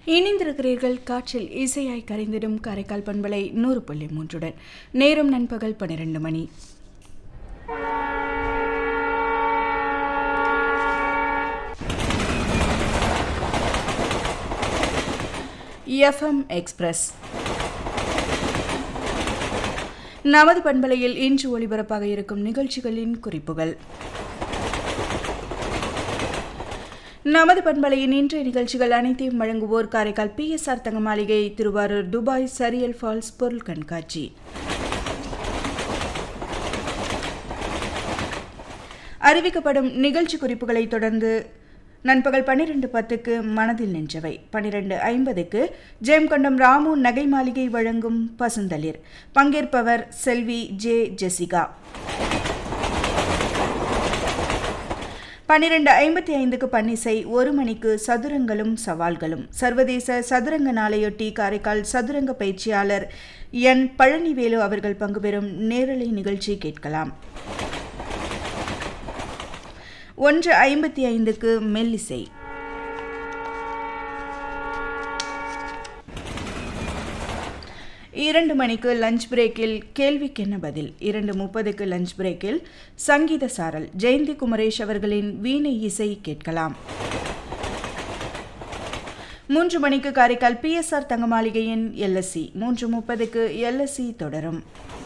இணைந்திருக்கிறீர்கள் காற்றில் இசையாய் கரைந்திடும் காரைக்கால் பண்பலை நூறு புள்ளி மூன்றுடன் நேரம் நண்பகல் பன்னிரண்டு மணி எஃப்எம் எக்ஸ்பிரஸ் நமது பண்பலையில் இன்று ஒளிபரப்பாக இருக்கும் நிகழ்ச்சிகளின் குறிப்புகள் நமது பண்பலையின் இன்றைய நிகழ்ச்சிகள் அனைத்தையும் வழங்குவோர் காரைக்கால் பிஎஸ்ஆர் தங்க மாளிகை திருவாரூர் துபாய் சரியல் ஃபால்ஸ் பொருள் கண்காட்சி அறிவிக்கப்படும் நிகழ்ச்சி குறிப்புகளை தொடர்ந்து நண்பகல் பன்னிரெண்டு பத்துக்கு மனதில் நின்றவை பன்னிரெண்டு ஐம்பதுக்கு ஜெயம்கொண்டம் ராமு நகை மாளிகை வழங்கும் பசுந்தளிர் பங்கேற்பவர் செல்வி ஜே ஜெசிகா பன்னிரண்டு ஐம்பத்தி ஐந்துக்கு பன்னிசை ஒரு மணிக்கு சதுரங்களும் சவால்களும் சர்வதேச சதுரங்க நாளையொட்டி காரைக்கால் சதுரங்க பயிற்சியாளர் என் பழனிவேலு அவர்கள் பங்குபெறும் நேரலை நிகழ்ச்சி கேட்கலாம் ஒன்று ஐம்பத்தி ஐந்துக்கு மெல்லிசை இரண்டு மணிக்கு லஞ்ச் பிரேக்கில் கேள்விக்கு என்ன பதில் இரண்டு முப்பதுக்கு லஞ்ச் பிரேக்கில் சங்கீத சாரல் ஜெயந்தி குமரேஷ் அவர்களின் வீணை இசை கேட்கலாம் மூன்று மணிக்கு காரைக்கால் பிஎஸ்ஆர் தங்க மாளிகையின் எல்எஸ்சி மூன்று முப்பதுக்கு எல்எஸ்சி தொடரும்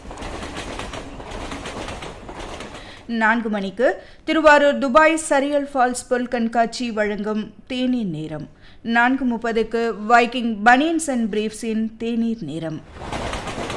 நான்கு மணிக்கு திருவாரூர் துபாய் சரியல் ஃபால்ஸ் பொருள் கண்காட்சி வழங்கும் தேநீர் நேரம் நான்கு முப்பதுக்கு வைக்கிங் பனியன்ஸ் அண்ட் பிரீஃப்ஸின் தேநீர் நேரம்